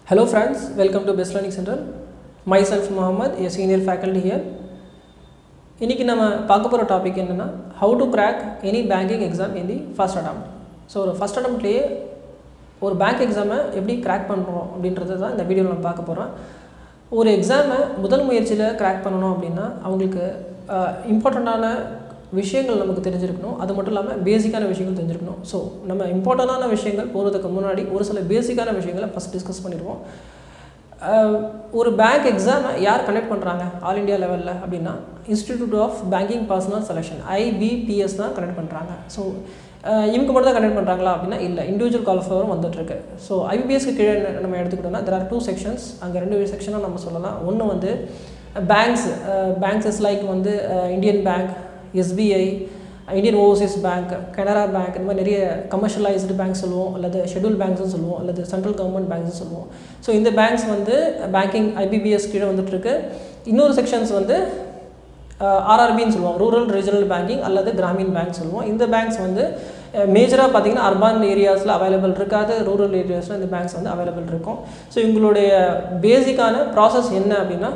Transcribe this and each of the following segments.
Hello friends, welcome to Best Learning Center. Myself Mohammed, a senior faculty here. இன்றைக்கி நம்ம பார்க்க போகிற topic என்னென்னா how to crack any banking exam in the first attempt so ஒரு first அட்டம்ப்ட்லேயே ஒரு bank எக்ஸாமை எப்படி கிராக் பண்ணுறோம் அப்படின்றது தான் இந்த வீடியோவில் நம்ம பார்க்க போகிறோம் ஒரு எக்ஸாமை முதல் முயற்சியில் கிராக் பண்ணணும் அப்படின்னா அவங்களுக்கு இம்பார்ட்டண்ட்டான விஷயங்கள் நமக்கு தெரிஞ்சிருக்கணும் அது மட்டும் இல்லாமல் பேசிக்கான விஷயங்கள் தெரிஞ்சிருக்கணும் ஸோ நம்ம இம்பார்ட்டண்டான விஷயங்கள் போகிறதுக்கு முன்னாடி ஒரு சில பேசிக்கான விஷயங்களை ஃபஸ்ட் டிஸ்கஸ் பண்ணிடுவோம் அஹ், ஒரு பேங்க் எக்ஸாமை யார் கண்டக்ட் பண்ணுறாங்க ஆல் இந்தியா லெவலில் அப்படின்னா institute of banking personnel selection IBPS தான் கண்டக்ட் பண்ணுறாங்க ஸோ இவங்க மட்டும் தான் கண்டக்ட் பண்ணுறாங்களா அப்படின்னா இல்லை இண்டிவிஜுவல் கால்ஃபரும் வந்துட்டுருக்கு ஸோ ஐபிபிஎஸ்க்கு கீழே என்ன நம்ம எடுத்துக்கிட்டோம்னா தெர் ஆர் டூ செக்ஷன்ஸ் அங்கே ரெண்டு செக்ஷனாக நம்ம சொல்லலாம் ஒன்று வந்து பேங்க்ஸ் பேங்க்ஸ் இஸ் லைக் வந்து Indian bank SBI Indian overseas bank Canara bank இந்த மாதிரி நிறைய கமர்ஷியலைஸ்டு பேங்க் சொல்லுவோம் அல்லது ஷெட்யூல் பேங்க்ஸ்னு சொல்லுவோம் அல்லது சென்ட்ரல் கவர்மெண்ட் பேங்க்ஸ் சொல்லுவோம் ஸோ இந்த பேங்க்ஸ் வந்து பேங்கிங் ஐபிபிஎஸ் கீழே வந்துட்டுருக்கு இன்னொரு செக்ஷன்ஸ் வந்து ஆர்ஆர்பின்னு சொல்லுவோம் ரூரல் ரீஜனல் பேங்கிங் அல்லது கிராமின் பேங்க் சொல்லுவோம் இந்த பேங்க்ஸ் வந்து மேஜராக பார்த்தீங்கன்னா அர்பான் ஏரியாஸில் அவைலபிள் இருக்காது ரூரல் ஏரியாஸில் இந்த பேங்க்ஸ் வந்து அவைலபிள் இருக்கும் ஸோ இவங்களுடைய பேசிக்கான ப்ராசஸ் என்ன அப்படின்னா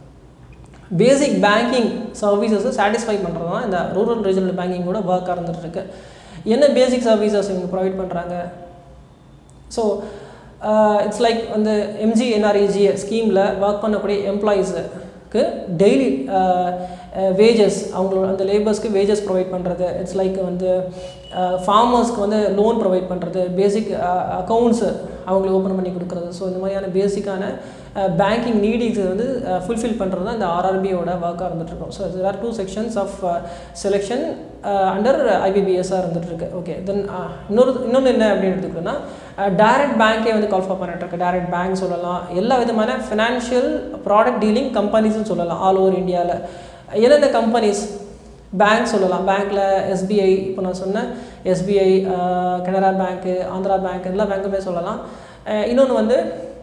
பேசிக் பேங்கிங் சர்வீசஸை சாட்டிஸ்ஃபை பண்ணுறது தான் இந்த ரூரல் ரீஜனல் பேங்கிங்கோட ஒர்க்காக இருந்துகிட்ருக்கு என்ன பேசிக் சர்வீசஸ் இவங்க ப்ரொவைட் பண்ணுறாங்க ஸோ இட்ஸ் லைக் வந்து எம்ஜி என்ஆர்இஜி ஸ்கீமில் ஒர்க் பண்ணக்கூடிய எம்ப்ளாயீஸுக்கு டெய்லி வேஜஸ் அவங்களோட அந்த லேபர்ஸ்க்கு வேஜஸ் ப்ரொவைட் பண்ணுறது இட்ஸ் லைக் வந்து ஃபார்மர்ஸ்க்கு வந்து லோன் ப்ரொவைட் பண்ணுறது பேசிக் அக்கௌண்ட்ஸு அவங்களுக்கு ஓப்பன் பண்ணி கொடுக்குறது ஸோ இந்த மாதிரியான பேசிக்கான பேங்கிங் நீடிஸ் வந்து ஃபுல்ஃபில் பண்ணுறது தான் இந்த ஆர்ஆர்பியோட ஒர்க்காக இருந்துகிட்ருக்கும் so there are two sections of selection under ஐபிபிஎஸ்ஸாக இருந்துகிட்ருக்கு ஓகே தென் இன்னொரு இன்னொன்று என்ன அப்படின்னு எடுத்துக்கிட்டோம்னா டைரக்ட் பேங்க்கே வந்து கால்ஃபர் பண்ணிட்டுருக்கு டைரக்ட் பேங்க் சொல்லலாம் எல்லா விதமான ஃபினான்ஷியல் ப்ராடக்ட் டீலிங் கம்பெனிஸ்னு சொல்லலாம் ஆல் ஓவர் இந்தியாவில் என்னென்ன கம்பெனிஸ் பேங்க் சொல்லலாம் பேங்க்கில் எஸ்பிஐ இப்போ நான் சொன்னேன் எஸ்பிஐ கனரா பேங்க்கு ஆந்திரா பேங்க் எல்லா பேங்க்குமே சொல்லலாம் இன்னொன்று வந்து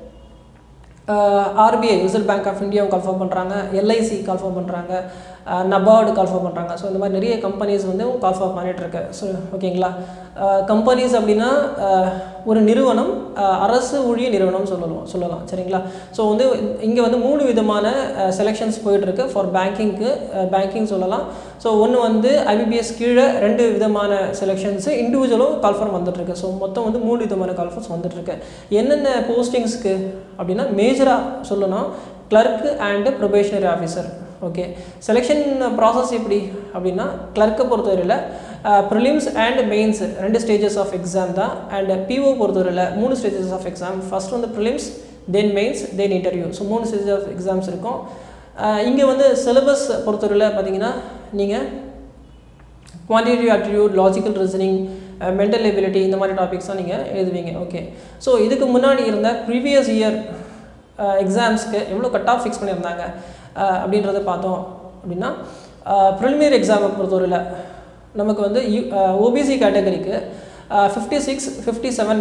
ஆர்பிஐ ரிசர்வ் பேங்க் ஆஃப் இந்தியாவும் கால்ஃபார்ம் பண்ணுறாங்க எல்ஐசி கால்ஃபார்ம் பண்ணுறாங்க நபார்டு கால்ஃபார்ம் பண்ணுறாங்க ஸோ இந்த மாதிரி நிறைய கம்பெனிஸ் வந்து கால்ஃபார்ம் பண்ணிகிட்ருக்கு ஸோ ஓகேங்களா கம்பெனிஸ் அப்படின்னா ஒரு நிறுவனம் அரசு ஊழிய நிறுவனம் சொல்லலாம் சொல்லலாம் சரிங்களா ஸோ வந்து இங்கே வந்து மூணு விதமான செலெக்ஷன்ஸ் போயிட்டுருக்கு ஃபார் பேங்கிங்க்கு பேங்கிங் சொல்லலாம் ஸோ ஒன்று வந்து ஐபிபிஎஸ் கீழே ரெண்டு விதமான செலெக்ஷன்ஸு இண்டிவிஜுவலும் கால்ஃபார்ம் வந்துட்டுருக்கு ஸோ மொத்தம் வந்து மூணு விதமான கால்ஃபார்ம்ஸ் வந்துட்டுருக்கு என்னென்ன போஸ்டிங்ஸ்க்கு அப்படின்னா மேஜராக சொல்லணும் clerk and probationary officer okay selection process எப்படி அப்படின்னா கிளர்க்கை பொறுத்தவரையில் ப்ரிலிம்ஸ் அண்ட் மெயின்ஸ் ரெண்டு ஸ்டேஜஸ் ஆஃப் எக்ஸாம் தான் அண்ட் பிஓ பொறுத்தவரையில் மூணு ஸ்டேஜஸ் ஆஃப் எக்ஸாம் ஃபஸ்ட் வந்து prelims then mains then interview so மூணு ஸ்டேஜஸ் ஆஃப் எக்ஸாம்ஸ் இருக்கும் இங்கே வந்து சிலபஸ் பொறுத்தவரையில் பார்த்தீங்கன்னா நீங்கள் quantitative aptitude logical reasoning mental ability இந்த மாதிரி டாபிக்ஸ் தான் நீங்கள் எழுதுவீங்க ஓகே ஸோ இதுக்கு முன்னாடி இருந்த ப்ரீவியஸ் இயர் எக்ஸாம்ஸ்க்கு எவ்வளோ கட் ஆஃப் ஃபிக்ஸ் பண்ணியிருந்தாங்க அப்படின்றத பார்த்தோம் அப்படின்னா ப்ரிலிமினரி எக்ஸாமை பொறுத்தவரையில் நமக்கு வந்து யூ ஓபிசி கேட்டகரிக்கு fifty six fifty seven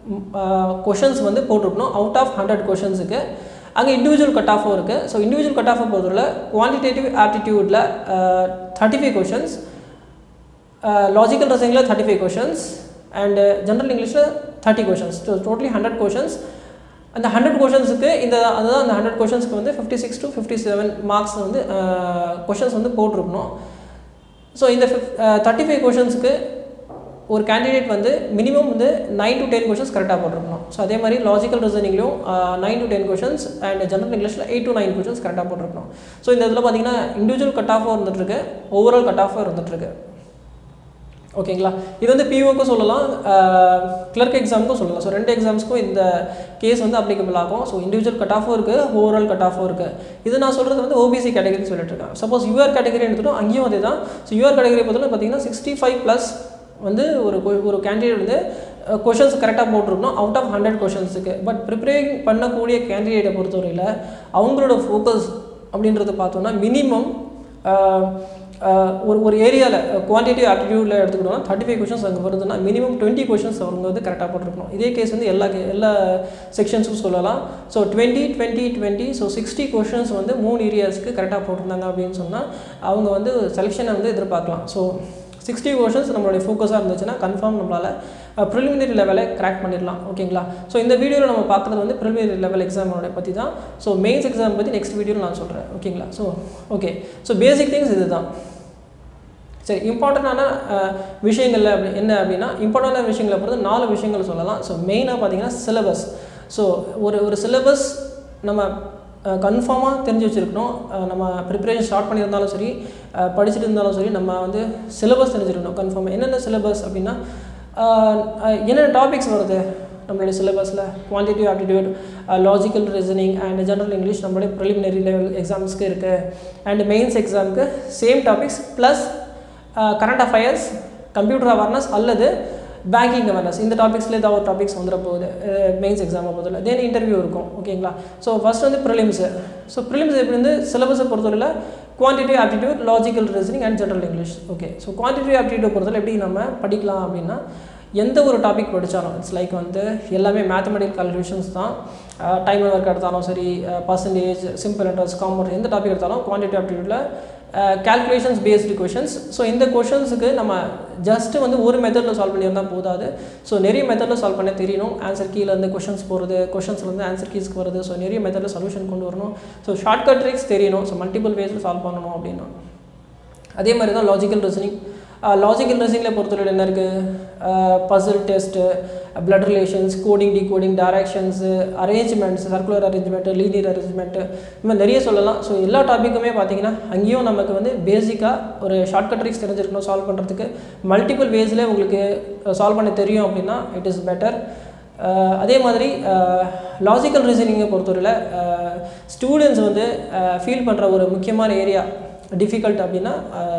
questions வந்து போட்டிருக்கணும் அவுட் ஆஃப் ஹண்ட்ரட் கொஷின்ஸுக்கு அங்கே இண்டிவிஜுவல் கட் ஆஃபும் இருக்குது ஸோ இண்டிவிஜுவல் கட் ஆஃபை பொறுத்தவரையில் குவான்டிடேட்டிவ் ஆப்டிடியூடில் தேர்ட்டி ஃபைவ் கொஷின்ஸ் லாஜிக்கல் ரீசனிங்கில் thirty five questions and general இங்கிலீஷில் thirty questions so totally hundred questions அந்த ஹண்ட்ரட் கொஷின்ஸுக்கு இந்த அதுதான் அந்த ஹண்ட்ரட் கொஷின்ஸ்க்கு வந்து fifty six to fifty seven marks வந்து கொஷின்ஸ் வந்து போட்டிருக்கணும் ஸோ இந்த ஃபிஃப் தேர்ட்டி ஃபைவ் கொஷின்ஸுக்கு ஒரு கேண்டிடேட் வந்து மினிமம் வந்து நைன் டு டென் கொஷின்ஸ் கரெக்டாக போட்டிருக்கணும் ஸோ அதே மாதிரி லாஜிக்கல் ரீசனிங்லையும் nine to ten questions and general இங்கிலீஷில் எயிட் டு நைன் கொஷின்ஸ் கரெக்டாக போட்டிருக்கணும் ஸோ இந்த இதில் பார்த்தீங்கன்னா இண்டிவிஜுவல் கட் ஆஃபும் இருந்துகிட்ருக்கு ஓவரால் கட் ஆஃபும் இருந்துகிட்ருக்கு ஓகேங்களா இது வந்து பிஓக்கும் சொல்லலாம் கிளர்க் எக்ஸாமுக்கும் சொல்லலாம் ஸோ ரெண்டு எக்ஸாம்ஸ்க்கும் இந்த கேஸ் வந்து அப்ளிகபிள் ஆகும் ஸோ இண்டிவிஜுவல் கட் ஆஃபும் இருக்குது ஓவரால் கட் ஆஃபும் இருக்குது இது நான் சொல்கிறது வந்து ஓபிசி கேட்டகரி சொல்லிட்டு இருக்கேன் சப்போஸ் யூஆர் கேட்டகரி எடுத்துட்டோம் அங்கேயும் அதே தான் ஸோ யூஆர் கேட்டகரி பொறுத்தவரை பார்த்தீங்கன்னா சிக்ஸ்டி ஃபைவ் ப்ளஸ் வந்து ஒரு ஒரு கேண்டிடேட் வந்து கொஷின்ஸ் கரெக்டாக போட்டிருக்கணும் அவுட் ஆஃப் ஹண்ட்ரட் கொஷின்ஸுக்கு பட் ப்ரிப்பேரிங் பண்ணக்கூடிய கேண்டிடேட்டை பொறுத்தவரையில் அவங்களோட ஃபோக்கஸ் அப்படின்றத பார்த்தோன்னா மினிமம் ஒரு ஒரு ஏரியாவில் குவான்டிட்டி ஆட்டிடியூடில் எடுத்துக்கிட்டோம்னா தேர்ட்டி ஃபைவ் கொஷின்ஸ் அங்கே வருதுன்னா மினிமம் டுவெண்ட்டி கொஷின்ஸ் அவங்க வந்து கரெக்டாக போட்டிருக்கணும் இதே கேஸ் வந்து எல்லா எல்லா செக்ஷன்ஸுக்கும் சொல்லலாம் so twenty twenty twenty so sixty questions வந்து மூணு ஏரியாஸ்க்கு கரெக்டாக போட்டிருந்தாங்க அப்படின்னு சொன்னால் அவங்க வந்து செலெக்ஷனை வந்து எதிர்பார்க்கலாம் ஸோ சிக்ஸ்டி கொஷின்ஸ் நம்மளுடைய ஃபோக்கஸாக இருந்துச்சுன்னா கன்ஃபார்ம் நம்மளால் ப்ரிலிமினரி லெவலை கிராக் பண்ணிடலாம் ஓகேங்களா ஸோ இந்த வீடியோவில் நம்ம பார்க்குறது வந்து ப்ரிலிமினரி லெவல் எக்ஸாமோட பற்றி தான் ஸோ மெயின்ஸ் எக்ஸாம் பற்றி நெக்ஸ்ட் வீடியோவில் நான் சொல்கிறேன் ஓகேங்களா so okay so basic things இது தான் சரி இம்பார்ட்டண்டான விஷயங்கள் அப்படி என்ன அப்படின்னா இம்பார்ட்டண்டான விஷயங்களை பொறுத்து நாலு விஷயங்கள் சொல்லலாம் ஸோ மெயினாக பார்த்தீங்கன்னா சிலபஸ் ஸோ ஒரு ஒரு சிலபஸ் நம்ம கன்ஃபார்மாக தெரிஞ்சு வச்சுருக்கணும் நம்ம ப்ரிப்பரேஷன் ஸ்டார்ட் பண்ணியிருந்தாலும் சரி அஹ், படிச்சுட்டு இருந்தாலும் சரி நம்ம வந்து சிலபஸ் தெரிஞ்சிருக்கணும் கன்ஃபார்மாக என்னென்ன சிலபஸ் அப்படின்னா அஹ், அஹ், என்னென்ன டாபிக்ஸ் வருது நம்மளுடைய சிலபஸில் quantitative aptitude logical reasoning and general English நம்மளுடைய ப்ரிலிமினரி லெவல் எக்ஸாம்ஸ்க்கு இருக்குது அண்ட் மெயின்ஸ் எக்ஸாமுக்கு same topics plus current affairs computer awareness அல்லது பேங்கிங் அவேர்னஸ் இந்த டாபிக்ஸில் ஏதாவது ஒரு டாபிக்ஸ் வந்துட போகுது மெயின்ஸ் எக்ஸாமை பொறுத்தவரை தென் இன்டர்வியூ இருக்கும் ஓகேங்களா ஸோ ஃபஸ்ட் வந்து ப்ரிலிம்ஸு ஸோ ப்ரிலிம்ஸ் எப்படி வந்து சிலபஸை பொறுத்தவரையில் quantity aptitude logical reasoning and general English okay so quantity aptitude பொறுத்தவரை எப்படி நம்ம படிக்கலாம் அப்படின்னா எந்த ஒரு டாபிக் படித்தாலும் இட்ஸ் லைக் வந்து எல்லாமே மேத்தமெட்டிக்கல் கால்குலேஷன்ஸ் தான் டைம் ஒர்க் எடுத்தாலும் சரி பர்சன்டேஜ் சிம்பிள் லெட்டர்ஸ் காமர்ஸ் எந்த டாபிக் எடுத்தாலும் குவான்டிட்டி ஆப்டிடியூட்டில் கேல்குலேஷன்ஸ் பேஸ்டு கொஷின்ஸ் ஸோ இந்த கொஷின்ஸுக்கு நம்ம ஜஸ்ட்டு வந்து ஒரு மெத்தடில் சால்வ் பண்ணியிருந்தால் போதாது ஸோ நிறைய மெத்தடில் சால்வ் பண்ண தெரியணும் ஆன்சர் கீழே இருந்து கொஷின்ஸ் போகிறது கொஷின்ஸ்லேருந்து ஆன்சர் கீஸ்க்கு வருது ஸோ நிறைய மெத்தடில் சொல்யூஷன் கொண்டு வரணும் ஸோ ஷார்ட்கட் ட்ரிக்ஸ் தெரியணும் ஸோ மல்டிபிள் வேஸில் சால்வ் பண்ணணும் அப்படின்னா அதே மாதிரி தான் லாஜிக்கல் ரீசனிங் லாஜிக்கல் ரீசனிங்கில் பொறுத்தவரை என்ன இருக்குது puzzle test blood relations coding decoding directions arrangements circular arrangement linear arrangement இந்த மாதிரி நிறைய சொல்லலாம் ஸோ எல்லா டாப்பிக்குமே பார்த்தீங்கன்னா அங்கேயும் நமக்கு வந்து பேசிக்காக ஒரு ஷார்ட்கட் ட்ரிக்ஸ் தெரிஞ்சிருக்கணும் சால்வ் பண்ணுறதுக்கு மல்டிபிள் வேஸில் உங்களுக்கு சால்வ் பண்ண தெரியும் அப்படின்னா இட் இஸ் பெட்டர் அதே மாதிரி லாஜிக்கல் ரீசனிங்கை பொறுத்தவரையில் ஸ்டூடெண்ட்ஸ் வந்து ஃபீல் பண்ணுற ஒரு முக்கியமான ஏரியா டிஃபிகல்ட் அப்படின்னா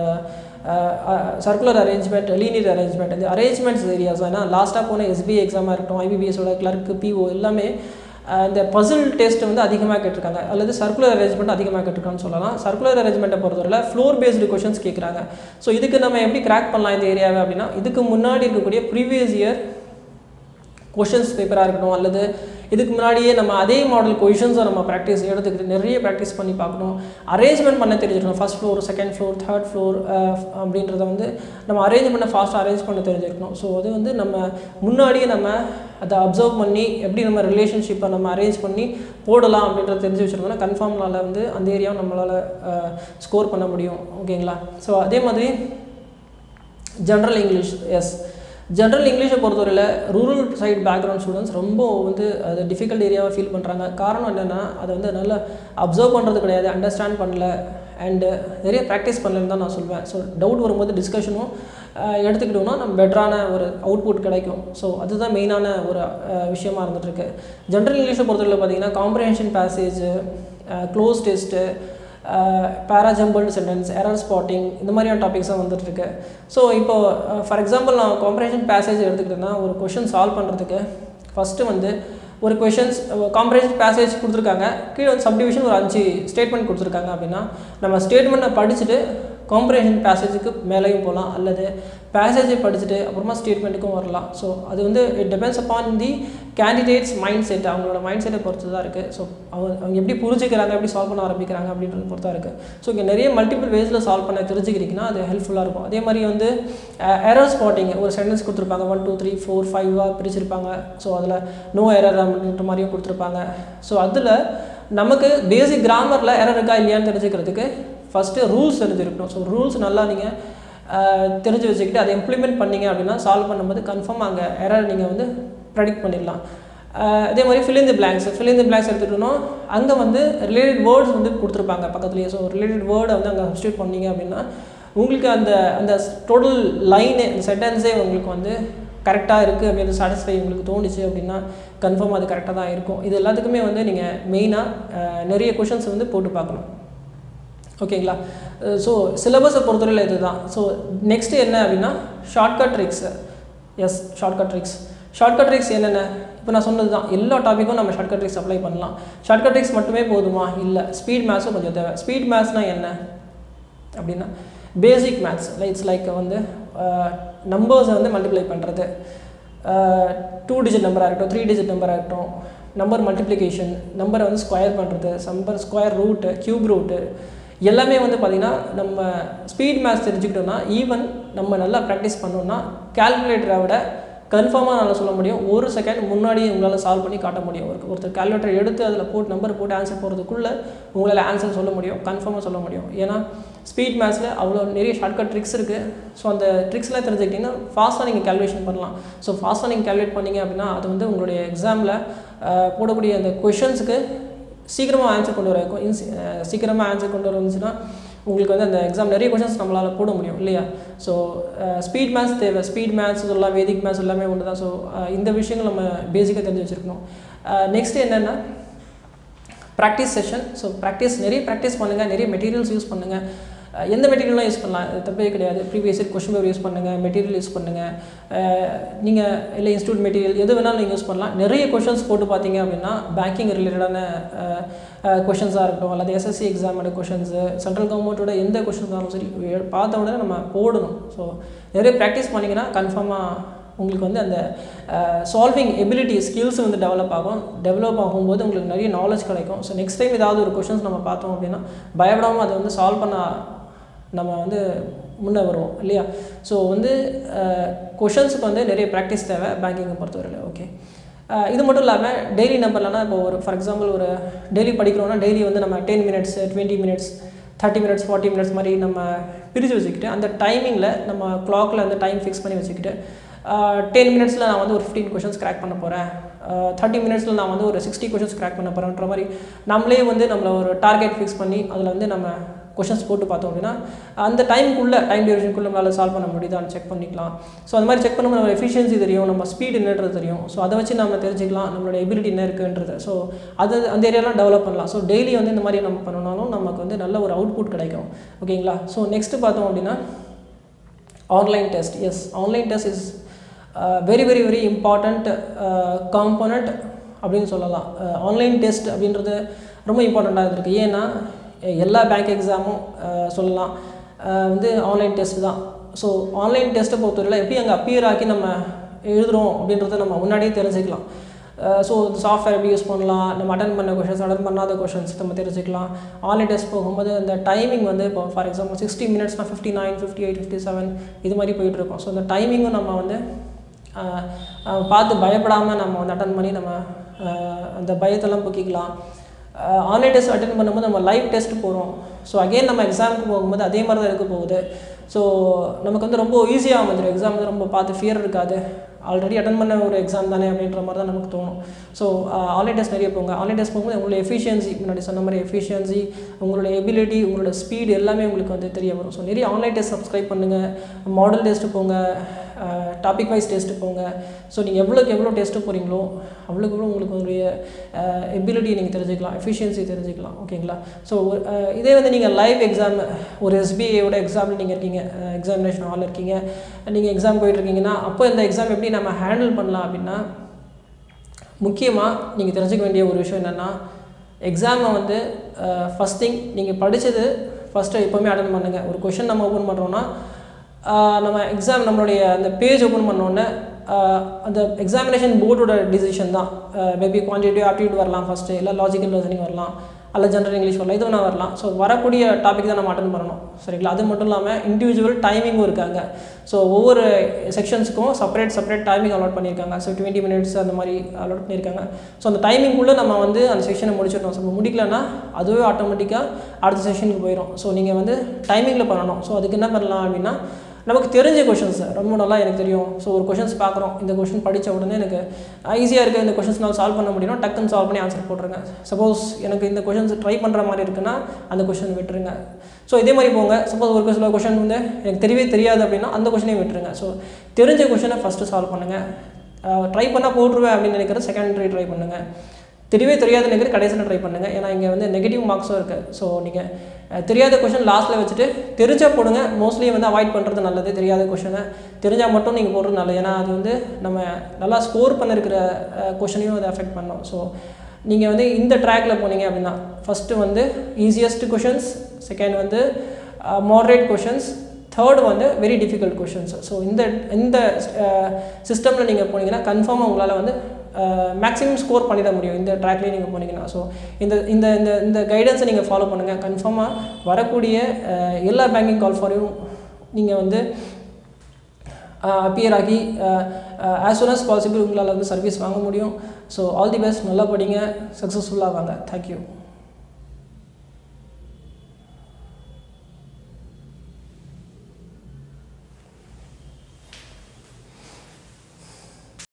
சர்க்குலர் அரேஞ்ச்மெண்ட் லீனியர் அரேஞ்ச்மெண்ட் இந்த அரேஞ்ச்மெண்ட்ஸ் ஏரியாஸ் ஏன்னா லாஸ்ட்டாக போன எஸ்பிஐ எக்ஸாமாக இருக்கட்டும் ஐபிபிஎஸோட கிளர்க்கு பிஓ எல்லாமே அஹ், இந்த பசில் டெஸ்ட் வந்து அதிகமாக கேட்டிருக்காங்க அல்லது சர்க்குலர் அரேஞ்ச்மெண்ட் அதிகமாக கேட்டிருக்கான்னு சொல்லலாம் சர்க்குலர் அரேஞ்ச்மெண்ட்டை பொறுத்தவரையில் ஃப்ளோர் பேஸ்டு கொஷின்ஸ் கேட்குறாங்க ஸோ இதுக்கு நம்ம எப்படி கிராக் பண்ணலாம் இந்த ஏரியாவை அப்படின்னா இதுக்கு முன்னாடி இருக்கக்கூடிய ப்ரீவியஸ் இயர் கொஷின்ஸ் பேப்பராக இருக்கட்டும் அல்லது இதுக்கு முன்னாடியே நம்ம அதே மாடல் கொஷின்ஸை நம்ம ப்ராக்டிஸ் எடுத்துக்கிட்டு நிறைய ப்ராக்டிஸ் பண்ணி பார்க்கணும் அரேஞ்ச்மெண்ட் பண்ண தெரிஞ்சிருக்கணும் first floor second floor third floor அப்படின்றத வந்து நம்ம அரேஞ்ச் பண்ண ஃபாஸ்ட்டாக அரேஞ்ச் பண்ண தெரிஞ்சிருக்கணும் ஸோ அது வந்து நம்ம முன்னாடியே நம்ம அதை அப்சர்வ் பண்ணி எப்படி நம்ம ரிலேஷன்ஷிப்பை நம்ம அரேஞ்ச் பண்ணி போடலாம் அப்படின்றத தெரிஞ்சு வச்சுருந்தோம்னா கன்ஃபார்ம்னால வந்து அந்த ஏரியாவை நம்மளால் ஸ்கோர் பண்ண முடியும் ஓகேங்களா ஸோ அதே மாதிரி ஜென்ரல் இங்கிலீஷ் எஸ் ஜென்ரல் இங்கிலீஷை பொறுத்தவரையில் ரூரல் சைடு பேக்ரவுண்ட் ஸ்டூடெண்ட்ஸ் ரொம்ப வந்து அது டிஃபிகல்ட் ஏரியாவை ஃபீல் பண்ணுறாங்க காரணம் என்னென்னா அதை வந்து நல்லா அப்சர்வ் பண்ணுறது கிடையாது அண்டர்ஸ்டாண்ட் பண்ணல அண்டு நிறைய ப்ராக்டிஸ் பண்ணலன்னு தான் நான் சொல்வேன் ஸோ டவுட் வரும்போது டிஸ்கஷனும் எடுத்துக்கிட்டோம்னா நம்ம பெட்டரான ஒரு அவுட்புட் கிடைக்கும் ஸோ அதுதான் மெயினான ஒரு அஹ், விஷயமா இருந்துகிட்ருக்கு ஜென்ரல் இங்கிலீஷை பொறுத்தவரையில் பார்த்தீங்கன்னா comprehension passage cloze test parajumble sentence error spotting இந்த மாதிரியான டாபிக்ஸாக வந்துட்டுருக்கு ஸோ இப்போ ஃபார் எக்ஸாம்பிள் நான் காம்ப்ரஹென்ஷன் பேசேஜ் எடுத்துக்கிட்டேன்னா ஒரு கொஷின் சால்வ் பண்ணுறதுக்கு ஃபஸ்ட்டு வந்து ஒரு கொஷின்ஸ் காம்ப்ரஹென்ஷன் பேசேஜ் கொடுத்துருக்காங்க கீழே வந்து சப்டிவிஷன் ஒரு அஞ்சு ஸ்டேட்மெண்ட் கொடுத்துருக்காங்க அப்படின்னா நம்ம ஸ்டேட்மெண்ட்டை படிச்சுட்டு காம்ப்ரஹென்ஷன் பேசேஜுக்கு மேலேயும் போகலாம் அல்லது பேசேஜை படிச்சுட்டு அப்புறமா ஸ்டேட்மெண்ட்டுக்கும் வரலாம் ஸோ அது வந்து it depends upon the candidates mind set அவங்களோட மைண்ட் செட்டை பொறுத்து தான் இருக்குது ஸோ அவங்க அவங்க எப்படி புரிஞ்சுக்கிறாங்க எப்படி சால்வ் பண்ண ஆரம்பிக்கிறாங்க அப்படின்றது பொறுத்து தான் இருக்குது ஸோ இங்கே நிறைய மல்டிபிள் வேஸில் சால்வ் பண்ண தெரிஞ்சுக்கிறீங்கன்னா அது ஹெல்ப்ஃபுல்லாக இருக்கும் அதே மாதிரி வந்து எரர் ஸ்பாட்டிங் ஒரு சென்டென்ஸ் கொடுத்துருப்பாங்க ஒன் டூ த்ரீ ஃபோர் ஃபைவாக பிரிச்சிருப்பாங்க ஸோ அதில் நோ எரர் அப்படின்ற மாதிரியும் கொடுத்துருப்பாங்க ஸோ அதில் நமக்கு பேசிக் கிராமரில் எரர் இருக்கா இல்லையான்னு தெரிஞ்சுக்கிறதுக்கு ஃபஸ்ட்டு ரூல்ஸ் தெரிஞ்சிருக்கணும் ஸோ ரூல்ஸ் நல்லா நீங்கள் தெரிஞ்சு வச்சுக்கிட்டு அதை இம்ப்ளிமெண்ட் பண்ணீங்க அப்படின்னா சால்வ் பண்ணும்போது கன்ஃபார்ம் அங்கே எரர் நீங்கள் வந்து ப்ரெடிக்ட் பண்ணிடலாம் அஹ் அதே மாதிரி fill in the blanks fill in the blanks எடுத்துக்கிட்டோம்னா அங்கே வந்து ரிலேட்டட் வேர்ட்ஸ் வந்து கொடுத்துருப்பாங்க பக்கத்துலேயே ஸோ ரிலேட்டட் வேர்டை வந்து அங்கே சப்ஸ்டியூட் பண்ணீங்க அப்படின்னா உங்களுக்கு அந்த அந்த டோட்டல் லைனே அந்த சென்டென்ஸே உங்களுக்கு வந்து கரெக்டாக இருக்குது அப்படின்னு சாட்டிஸ்ஃபை உங்களுக்கு தோணுச்சு அப்படின்னா கன்ஃபார்ம் அது கரெக்டாக தான் இருக்கும் இது எல்லாத்துக்குமே வந்து நீங்கள் மெயினாக நிறைய கொஷின்ஸ் வந்து போட்டு பார்க்கணும் ஓகேங்களா ஸோ சிலபஸை பொறுத்தவரையில் இதுதான் ஸோ நெக்ஸ்ட் என்ன அப்படின்னா shortcut tricks yes shortcut tricks shortcut tricks என்னென்ன இப்போ நான் சொன்னது தான் எல்லா டாப்பிக்கும் நம்ம ஷார்ட்கட் ட்ரிக்ஸ் அப்ளை பண்ணலாம் ஷார்ட்கட் ட்ரிக்ஸ் மட்டுமே போதுமா இல்லை ஸ்பீட் மேத்ஸும் கொஞ்சம் தேவை ஸ்பீட் மேத்ஸ்னால் என்ன அப்படின்னா பேசிக் மேத்ஸ் இட்ஸ் லைக் வந்து நம்பர்ஸை வந்து மல்டிப்ளை பண்ணுறது டூ டிஜிட் நம்பராக இருக்கட்டும் த்ரீ டிஜிட் நம்பராக இருக்கட்டும் நம்பர் மல்டிப்ளிகேஷன் நம்பரை வந்து ஸ்கொயர் பண்ணுறது number square root cube root எல்லாமே வந்து பார்த்திங்கன்னா நம்ம ஸ்பீட் மேத்ஸ் தெரிஞ்சுக்கிட்டோம்னா ஈவன் நம்ம நல்லா ப்ராக்டிஸ் பண்ணோம்னா கால்குலேட்டரை விட கன்ஃபார்மாக நல்லா சொல்ல முடியும் ஒரு செகண்ட் முன்னாடி உங்களால் சால்வ் பண்ணி காட்ட முடியும் ஒரு ஒருத்தர் கால்குலேட்டர் எடுத்து அதில் போட்டு நம்பர் போட்டு ஆன்சர் போகிறதுக்குள்ளே உங்களால் ஆன்சர் சொல்ல முடியும் கன்ஃபார்மாக சொல்ல முடியும் ஏன்னா ஸ்பீட் மேத்ஸில் அவ்வளோ நிறைய ஷார்ட்கட் ட்ரிக்ஸ் இருக்குது ஸோ அந்த ட்ரிக்ஸ்லாம் தெரிஞ்சுக்கிட்டிங்கன்னா ஃபாஸ்ட்டாக நீங்கள் கேல்குலேஷன் பண்ணலாம் ஸோ ஃபாஸ்ட்டாக நீங்கள் கேல்குலேட் பண்ணீங்க அப்படின்னா அது வந்து உங்களுடைய எக்ஸாமில் போடக்கூடிய அந்த கொஷின்ஸுக்கு சீக்கிரமாக ஆன்சர் கொண்டு வர சீக்கிரமாக ஆன்சர் கொண்டு வர வந்துச்சுன்னா உங்களுக்கு வந்து அந்த எக்ஸாம் நிறைய கொஷின்ஸ் நம்மளால் போட முடியும் இல்லையா ஸோ ஸ்பீட் மேத்ஸ் தேவை ஸ்பீட் மேத்ஸ் இதெல்லாம் வேதிக் மேத்ஸ் எல்லாமே ஒன்று தான் ஸோ இந்த விஷயங்கள் நம்ம பேசிக்காக தெரிஞ்சு வச்சுருக்கணும் நெக்ஸ்ட் என்னென்னா ப்ராக்டிஸ் செஷன் ஸோ ப்ராக்டிஸ் நிறைய ப்ராக்டிஸ் பண்ணுங்கள் நிறைய மெட்டீரியல்ஸ் யூஸ் பண்ணுங்கள் அஹ் எந்த மெட்டீரியல்லாம் யூஸ் பண்ணலாம் அது தப்பே கிடையாது previous year question paper use பண்ணுங்கள் மெட்டீரியல் யூஸ் பண்ணுங்கள் நீங்கள் இல்லை இன்ஸ்டியூட் மெட்டீரியல் எது வேணாலும் நீங்கள் யூஸ் பண்ணலாம் நிறைய கொஷின்ஸ் போட்டு பார்த்தீங்க அப்படின்னா பேங்கிங் ரிலேட்டடான கொஷின்ஸாக இருக்கட்டும் அல்லது எஸ்எஸ்சி எக்ஸாமோட கொஷின்ஸு சென்ட்ரல் கவர்மெண்ட்டோட எந்த கொஷின்ஸ் இருந்தாலும் சரி எ- பார்த்த உடனே நம்ம போடணும் ஸோ நிறைய ப்ராக்டிஸ் பண்ணிங்கன்னா கன்ஃபார்மாக உங்களுக்கு வந்து அந்த சால்விங் எபிலிட்டி ஸ்கில்ஸ் வந்து டெவலப் ஆகும் டெவலப் ஆகும்போது உங்களுக்கு நிறைய நாலேஜ் கிடைக்கும் ஸோ நெக்ஸ்ட் டைம் ஏதாவது ஒரு கொஷின்ஸ் நம்ம பார்த்தோம் அப்படின்னா பயப்படாமல் அதை வந்து சால்வ் பண்ண நம்ம வந்து முன்னே வருவோம் இல்லையா ஸோ வந்து கொஷின்ஸுக்கு வந்து நிறைய ப்ராக்டிஸ் தேவை பேங்கிங்கை பொறுத்தவரையில் ஓகே இது மட்டும் இல்லாமல் டெய்லி நம்பர்லனா இப்போ ஒரு ஃபார் எக்ஸாம்பிள் ஒரு டெய்லி படிக்கிறோம்னா டெய்லி வந்து நம்ம ten minutes twenty minutes thirty minutes forty minutes மாதிரி நம்ம பிரித்து வச்சுக்கிட்டு அந்த டைமிங்கில் நம்ம கிளாக்கில் அந்த டைம் ஃபிக்ஸ் பண்ணி வச்சுக்கிட்டு டென் மினிட்ஸில் நான் வந்து ஒரு ஃபிஃப்டீன் கொஷின்ஸ் கிராக் பண்ண போகிறேன் தேர்ட்டி மினிட்ஸில் நான் வந்து ஒரு சிக்ஸ்டி கொஷின்ஸ் கிராக் பண்ண போகிறேன்ற மாதிரி நம்மளே வந்து நம்மளை ஒரு டார்கெட் ஃபிக்ஸ் பண்ணி அதில் வந்து நம்ம கொஷின்ஸ் போட்டு பார்த்தோம் அப்படின்னா அந்த டைமுக்குள்ளே டைம் டியூரேஷனுக்குள்ளே நம்மளால் சால்வ் பண்ண முடியுதான்னு செக் பண்ணிக்கலாம் ஸோ அந்த மாதிரி செக் பண்ணும்போது நம்ம எஃபிஷியன்சி தெரியும் நம்ம ஸ்பீட் என்னன்றது தெரியும் ஸோ அதை வச்சு நம்ம தெரிஞ்சுக்கலாம் நம்மளோட எபிலிட்டி என்ன இருக்குன்றது ஸோ அது அந்த ஏரியாலாம் டெவலப் பண்ணலாம் ஸோ டெய்லி வந்து இந்த மாதிரி நம்ம பண்ணனாலும் நமக்கு வந்து நல்ல ஒரு அவுட்புட் கிடைக்கும் ஓகேங்களா ஸோ நெக்ஸ்ட்டு பார்த்தோம் அப்படின்னா online test yes online test is very very very important component அப்படின்னு சொல்லலாம் ஆன்லைன் டெஸ்ட் அப்படின்றது ரொம்ப இம்பார்ட்டண்ட்டாக இருக்குது ஏன்னா எல்லா பேங்க் எக்ஸாமும் சொல்லலாம் அஹ் வந்து ஆன்லைன் டெஸ்ட் தான் ஸோ ஆன்லைன் டெஸ்ட்டை பொறுத்தவரையில் எப்படி அங்கே அப்பியர் ஆக்கி நம்ம எழுதுகிறோம் அப்படின்றத நம்ம முன்னாடியே தெரிஞ்சுக்கலாம் ஸோ சாஃப்ட்வேர் எப்படி யூஸ் பண்ணலாம் நம்ம அட்டன் பண்ண கொஷின்ஸ் அட்டன் பண்ணாத கொஷின்ஸ் நம்ம தெரிஞ்சுக்கலாம் ஆன்லைன் டெஸ்ட் போகும்போது அந்த டைமிங் வந்து இப்போ ஃபார் எக்ஸாம்பிள் சிக்ஸ்டி மினிட்ஸ்னால் fifty nine fifty eight fifty seven இது மாதிரி போயிட்டுருக்கோம் ஸோ அந்த டைமிங்கும் நம்ம வந்து ஆஹ், ஆஹ், பார்த்து பயப்படாமல் நம்ம வந்து அட்டன் பண்ணி நம்ம ஆஹ், அந்த பயத்தெல்லாம் போக்கிக்கலாம் ஆன்லைன் டெஸ்ட் அட்டன் பண்ணும்போது நம்ம லைவ் டெஸ்ட் போகிறோம் ஸோ அகைன் நம்ம எக்ஸாமுக்கு போகும்போது அதே மாதிரி தான் இருக்க போகுது ஸோ நமக்கு வந்து ரொம்ப ஈஸியாக அமைஞ்சிடும் எக்ஸாம் வந்து ரொம்ப பார்த்து ஃபியர் இருக்காது ஆல்ரெடி அட்டன் பண்ண ஒரு எக்ஸாம் தானே அப்படின்ற மாதிரி தான் நமக்கு தோணும் ஸோ ஆன்லைன் டெஸ்ட் நிறைய போங்க ஆன்லைன் டெஸ்ட் போகும்போது உங்களோட எஃபிஷியன்சி முன்னாடி சொன்ன மாதிரி எஃபிஷியன்சி உங்களோட எபிலிட்டி உங்களோட ஸ்பீடு எல்லாமே உங்களுக்கு வந்து தெரிய வரும் ஸோ நிறைய ஆன்லைன் டெஸ்ட் சப்ஸ்கிரைப் பண்ணுங்கள் மாடல் டெஸ்ட்டு போங்க டாபிக் வைஸ் டெஸ்ட்டு போங்க ஸோ நீங்கள் எவ்வளோக்கு எவ்வளோ டெஸ்ட்டு போகிறீங்களோ அவ்வளோக்கு எவ்வளோ உங்களுக்கு உங்களுடைய எபிலிட்டி நீங்கள் தெரிஞ்சுக்கலாம் எஃபிஷியன்சி தெரிஞ்சுக்கலாம் ஓகேங்களா ஸோ இதே வந்து நீங்கள் லைவ் எக்ஸாம் ஒரு எஸ்பிஐயோட எக்ஸாமில் நீங்கள் இருக்கீங்க எக்ஸாமினேஷன் ஹாலில் இருக்கீங்க நீங்கள் எக்ஸாம் போயிட்டுருக்கீங்கன்னா அப்போ இந்த எக்ஸாம் எப்படி நம்ம ஹேண்டில் பண்ணலாம் அப்படின்னா முக்கியமாக நீங்கள் தெரிஞ்சுக்க வேண்டிய ஒரு விஷயம் என்னென்னா எக்ஸாமை வந்து ஃபஸ்ட் திங் நீங்கள் படித்தது ஃபஸ்ட்டு எப்போவுமே அட்டன் பண்ணுங்கள் ஒரு கொஷின் நம்ம ஓப்பன் பண்ணுறோன்னா நம்ம எக்ஸாம் நம்மளுடைய அந்த பேஜ் ஓப்பன் பண்ணோன்னே அந்த எக்ஸாமினேஷன் போர்டோட டிசிஷன் தான் மேபி குவான்டிட்டிவ் ஆப்டிடியூட் வரலாம் ஃபஸ்ட்டு இல்லை லாஜிக்கல் ரீசனிங் வரலாம் அல்ல ஜென்ரல் இங்கிலீஷ் வரலாம் இது வேணா வரலாம் ஸோ வரக்கூடிய டாபிக் தான் நம்ம அட்டன் பண்ணணும் சரிங்களா அது மட்டும் இல்லாமல் இண்டிவிஜுவல் டைமிங்கும் இருக்காங்க ஸோ ஒவ்வொரு செக்ஷன்ஸுக்கும் செப்பரேட் செப்பரேட் டைமிங் அலாட் பண்ணியிருக்காங்க ஸோ டுவெண்ட்டி மினிட்ஸ் அந்த மாதிரி அலாட் பண்ணியிருக்காங்க ஸோ அந்த டைமிங்குள்ளே நம்ம வந்து அந்த செக்ஷனை முடிச்சிடணும் ஸோ முடிக்கலன்னா அதுவே ஆட்டோமேட்டிக்காக அடுத்த செக்ஷனுக்கு போயிடும் ஸோ நீங்கள் வந்து டைமிங்கில் பண்ணணும் ஸோ அதுக்கு என்ன பண்ணலாம் அப்படின்னா நமக்கு தெரிஞ்ச கொஷின்ஸ் ரொம்ப நல்லா எனக்கு தெரியும் ஸோ ஒரு கொஷின்ஸ் பார்க்குறோம் இந்த கொஷின் படித்த உடனே எனக்கு ஈஸியாக இருக்குது இந்த கொஷின்ஸ் நான் சால்வ் பண்ண முடியும்னா டக்குன்னு சால்வ் பண்ணி ஆன்சர் போட்டுருங்க சப்போஸ் எனக்கு இந்த கொஷின்ஸ் ட்ரை பண்ணுற மாதிரி இருக்குன்னா அந்த கொஷின் விட்டுருங்க ஸோ இதே மாதிரி போங்க சப்போஸ் ஒரு சில கொஷின் வந்து எனக்கு தெரியவே தெரியாது அப்படின்னா அந்த கொஷினையும் விட்டுருங்க ஸோ தெரிஞ்ச கொஷினை ஃபஸ்ட்டு சால்வ் பண்ணுங்கள் ட்ரை பண்ணால் போட்டுருவேன் அப்படின்னு நினைக்கிறது செகண்டரி ட்ரை பண்ணுங்கள் தெரியவே தெரியாத நினைக்கிறது கடைசியில் ட்ரை பண்ணுங்கள் ஏன்னா இங்கே வந்து நெகட்டிவ் மார்க்ஸும் இருக்குது ஸோ நீங்கள் தெரியாத கொஷின் லாஸ்ட்டில் வச்சுட்டு தெரிஞ்சால் போடுங்க மோஸ்ட்லி வந்து அவாய்ட் பண்ணுறது நல்லது தெரியாத கொஷனை தெரிஞ்சால் மட்டும் நீங்கள் போடுறது நல்லது ஏன்னா அது வந்து நம்ம நல்லா ஸ்கோர் பண்ணிருக்கிற கொஷனையும் அது அஃபெக்ட் பண்ணோம் ஸோ நீங்கள் வந்து இந்த ட்ராக்ல போனீங்க அப்படின்னா ஃபஸ்ட்டு வந்து ஈஸியஸ்ட் கொஷின்ஸ் செகண்ட் வந்து மாடரேட் கொஷின்ஸ் தேர்ட் வந்து வெரி டிஃபிகல்ட் கொஷின்ஸ் ஸோ இந்த இந்த சிஸ்டமில் நீங்கள் போனீங்கன்னா கன்ஃபார்மாக உங்களால் வந்து மேக்ஸிமம் ஸ்கோர் பண்ணிட முடியும் இந்த ட்ராக்லேயே நீங்கள் போனீங்கன்னா ஸோ இந்த இந்த இந்த இந்த கைடன்ஸை நீங்கள் ஃபாலோ பண்ணுங்கள் கன்ஃபார்மாக வரக்கூடிய எல்லா பேங்கிங் கால் ஃபாரையும் நீங்கள் வந்து அப்பியர் ஆகி ஆஸ் soon as பாசிபிள் உங்களால் வந்து சர்வீஸ் வாங்க முடியும் ஸோ ஆல் தி பெஸ்ட் நல்லா படிங்க சக்ஸஸ்ஃபுல்லாக வாங்க தேங்க்யூ